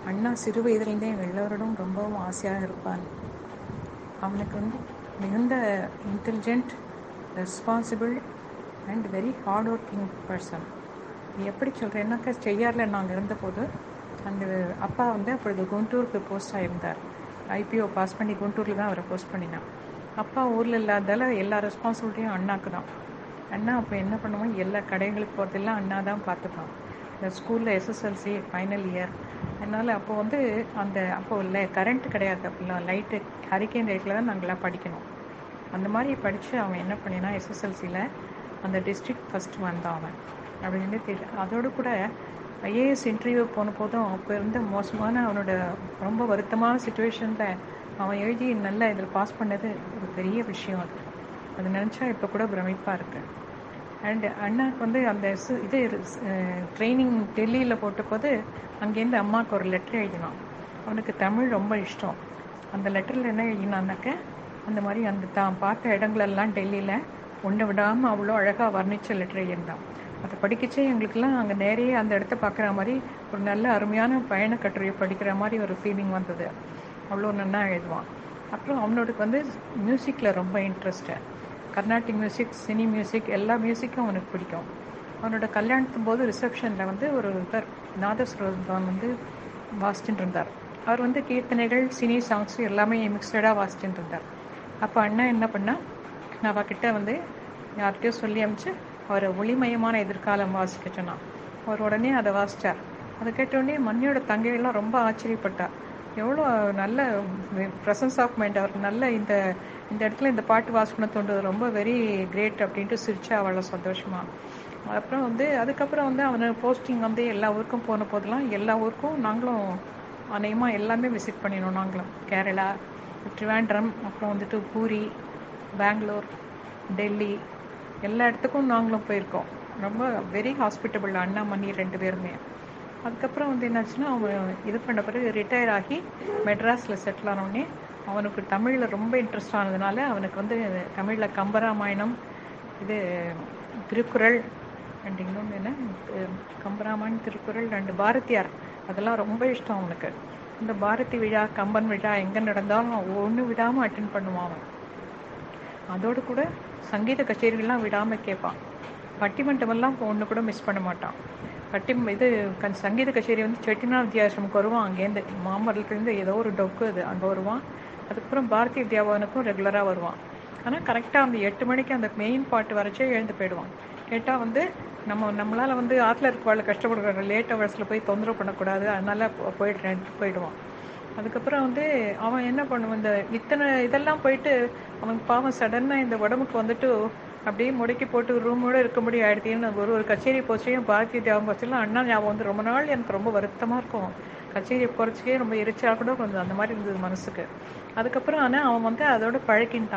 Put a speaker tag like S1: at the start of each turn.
S1: அண்ணா சிறு வயதிலிருந்தே எல்லோரிடம் ரொம்பவும் ஆசையாக இருப்பான் அவனுக்கு வந்து மிகுந்த intelligent responsible and very hard working person எப்படி சொல்கிறேன்னாக்கா செய்யாரில் நாங்கள் இருந்தபோது அந்த அப்பா வந்து அப்பொழுது குண்டூருக்கு போஸ்ட் ஆகியிருந்தார் ஐபிஓ பாஸ் பண்ணி குண்டூரில் தான் அவரை போஸ்ட் பண்ணினான் அப்பா ஊரில் இல்லாதால எல்லா ரெஸ்பான்சிபிலிட்டியும் அண்ணாக்கு தான் அண்ணா அப்போ என்ன பண்ணுவோம் எல்லா கடைகளுக்கு போகிறதெல்லாம் அண்ணா தான் பார்த்துப்பான் இந்த ஸ்கூலில் எஸ்எஸ்எல்சி ஃபைனல் இயர் அதனால் அப்போ வந்து அந்த அப்போ இல்லை கரண்ட் கிடையாது அப்படிலாம் லைட்டு ஹரிக்கேன் லைட்டில் தான் நாங்களாம் படிக்கணும் அந்த மாதிரி படித்து அவன் என்ன பண்ணினா எஸ்எஸ்எல்சியில் அந்த டிஸ்ட்ரிக்ட் ஃபஸ்ட் வந்தான் அவன் அப்படின்னு தெரியல அதோடு கூட ஐஏஎஸ் இன்டர்வியூ போன போதும் அப்போ இருந்த மோசமான அவனோட ரொம்ப வருத்தமான சுச்சுவேஷனில் அவன் எழுதி நல்ல இதில் பாஸ் பண்ணது ஒரு பெரிய விஷயம் அது அது நினச்சா இப்போ கூட பிரமிப்பாக இருக்கு அண்டு அண்ணாக்கு வந்து அந்த சு- இது ட்ரைனிங் டெல்லியில் போட்டபோது அங்கேருந்து அம்மாவுக்கு ஒரு லெட்டர் எழுதினான் அவனுக்கு தமிழ் ரொம்ப இஷ்டம் அந்த லெட்டரில் என்ன எழுதினான்னாக்க அந்த மாதிரி அந்த தான் பார்த்த இடங்களெல்லாம் டெல்லியில் ஒன்று விடாமல் அவ்வளோ அழகாக வர்ணிச்ச லெட்டர் எழுதியிருந்தான் அதை படிக்கச்சே எங்களுக்கெல்லாம் அங்கே நேரே அந்த இடத்த பார்க்குற மாதிரி ஒரு நல்ல அருமையான பயண கட்டுரையை படிக்கிற மாதிரி ஒரு ஃபீலிங் வந்தது அவ்வளோ நல்லா எழுதுவான் அப்புறம் அவனோடக்கு வந்து மியூசிக்கில் ரொம்ப interest Carnatic music cine music எல்லா மியூசிக்கும் அவனுக்கு பிடிக்கும் அவனோட கல்யாணத்தும் போது ரிசப்ஷனில் வந்து ஒரு இவர் நாதஸ்வரம் வந்து வாசிச்சுட்டு இருந்தார் அவர் வந்து கீர்த்தனைகள் சினி சாங்ஸ் எல்லாமே மிக்சடாக வாசிச்சுட்டு இருந்தார் அப்போ அண்ணன் என்ன பண்ணா நான் அவகிட்ட வந்து யார்கிட்டயோ சொல்லி அமிச்சு அவரை ஒளிமயமான எதிர்காலம் வாசிக்க சொன்னான் அவர் உடனே அதை வாசிச்சார் அதை கேட்ட உடனே மண்ணியோட தங்கையெல்லாம் ரொம்ப ஆச்சரியப்பட்டா எவ்வளோ நல்ல ப்ரெசன்ஸ் ஆஃப் மைண்ட் அவருக்கு நல்ல இந்த இந்த இடத்துல இந்த பாட்டு வாசிக்கணும் தோன்றது ரொம்ப வெரி கிரேட் அப்படின்ட்டு சிரிச்சா அவளை சந்தோஷமா அப்புறம் வந்து அதுக்கப்புறம் வந்து அவனை போஸ்டிங் வந்து எல்லா ஊருக்கும் போன போதெல்லாம் எல்லா ஊருக்கும் நாங்களும் அநேகமாக எல்லாமே விசிட் பண்ணினோம் நாங்களும் கேரளா ட்ரிவாண்ட்ரம் அப்புறம் வந்துட்டு பூரி பெங்களூர் டெல்லி எல்லா இடத்துக்கும் நாங்களும் போயிருக்கோம் ரொம்ப வெரி ஹாஸ்பிட்டபிள் அண்ணா மணி ரெண்டு பேருமே அதுக்கப்புறம் வந்து என்னாச்சுன்னா அவன் இது பண்ண பிறகு ரிட்டையர் ஆகி மெட்ராஸில் செட்டில் ஆனோடனே அவனுக்கு தமிழில் ரொம்ப இன்ட்ரெஸ்ட் ஆனதுனால அவனுக்கு வந்து தமிழில் கம்பராமாயணம் இது திருக்குறள் அண்ட் இன்னொன்று என்ன அஹ் கம்பராமாயணம் திருக்குறள் ரெண்டு பாரதியார் அதெல்லாம் ரொம்ப இஷ்டம் அவனுக்கு இந்த பாரதி விழா கம்பன் விழா எங்கே நடந்தாலும் ஒன்று விடாமல் அட்டென்ட் பண்ணுவான் அவன் அதோடு கூட சங்கீத கச்சேரிகள்லாம் விடாமல் கேட்பான் பட்டிமன்றமெல்லாம் ஒன்று கூட மிஸ் பண்ண மாட்டான் பட்டி இது கன் சங்கீத கச்சேரி வந்து செட்டிநாள் வித்யாசிரமுக்கு வருவான் அங்கேருந்து மாமரத்துலேருந்து ஏதோ ஒரு டொக்கு அது அங்கே வருவான் அதுக்கப்புறம் பாரதி வித்யாபவனுக்கும் ரெகுலராக வருவான் ஆனால் கரெக்டாக அந்த எட்டு மணிக்கு அந்த மெயின் பாட்டு வரைச்சே எழுந்து போயிடுவான் கேட்டால் வந்து நம்ம நம்மளால் வந்து ஆற்றுல இருக்கவாள் கஷ்டப்படுற லேட் ஹவர்ஸில் போய் தொந்தரவு பண்ணக்கூடாது அதனால போ- போயிடுறேன் போயிடுவான் அதுக்கப்புறம் வந்து அவன் என்ன பண்ணுவான் இந்த இத்தனை இதெல்லாம் போயிட்டு அவன் பாவம் சடனாக இந்த உடம்புக்கு வந்துட்டு அப்படியே முடக்கி போட்டு ரூமோட இருக்க முடியும் ஆயிடுத்தேன்னு ஒரு ஒரு கச்சேரி போச்சையும் பாரதிய தேவம் போச்செல்லாம் அண்ணா ஞாபகம் வந்து ரொம்ப நாள் எனக்கு ரொம்ப வருத்தமாக இருக்கும் கச்சேரி போகிறச்சுக்கே ரொம்ப எரிச்சலாக கூட கொஞ்சம் அந்த மாதிரி இருந்தது மனசுக்கு அதுக்கப்புறம் ஆனால் அவன் வந்து அதோட பழக்கின்ட்டான்